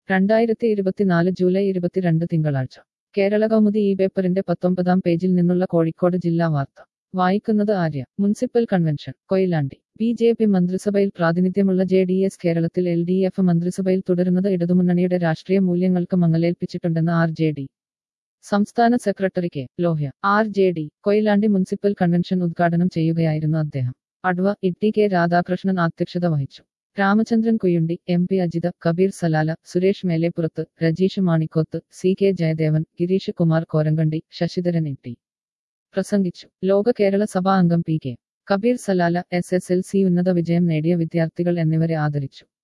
രണ്ടായിരത്തി ഇരുപത്തിനാല് ജൂലൈ ഇരുപത്തിരണ്ട് തിങ്കളാഴ്ച കേരള കൗമുദി ഈ പേപ്പറിന്റെ പത്തൊമ്പതാം പേജിൽ നിന്നുള്ള കോഴിക്കോട് ജില്ലാ വാർത്ത വായിക്കുന്നത് Arya municipal convention Koyilandy B J P മന്ത്രിസഭയിൽ പ്രാതിനിധ്യമുള്ള ജെ ഡി എസ് കേരളത്തിൽ എൽ ഡി എഫ് മന്ത്രിസഭയിൽ തുടരുന്നത് ഇടതുമുന്നണിയുടെ രാഷ്ട്രീയ മൂല്യങ്ങൾക്ക് മങ്ങലേൽപ്പിച്ചിട്ടുണ്ടെന്ന് ആർ ജെ ഡി സംസ്ഥാന secretary K Lohia R J D Koyilandy municipal convention ഉദ്ഘാടനം ചെയ്യുകയായിരുന്നു അദ്ദേഹം അഡ്വ ഇട്ടി കെ രാധാകൃഷ്ണൻ അധ്യക്ഷത വഹിച്ചു Ramachandran Kuyundi M P Ajitha Kabeer Salala Suresh Melepurath Rajeesh Manikoth C K Jayadevan Gireesh Kumar Korankandi Sasidharan Etty പ്രസംഗിച്ചു ലോക കേരള സഭാ അംഗം P K Kabeer Salala S S L C ഉന്നത വിജയം നേടിയ വിദ്യാർത്ഥികൾ എന്നിവരെ ആദരിച്ചു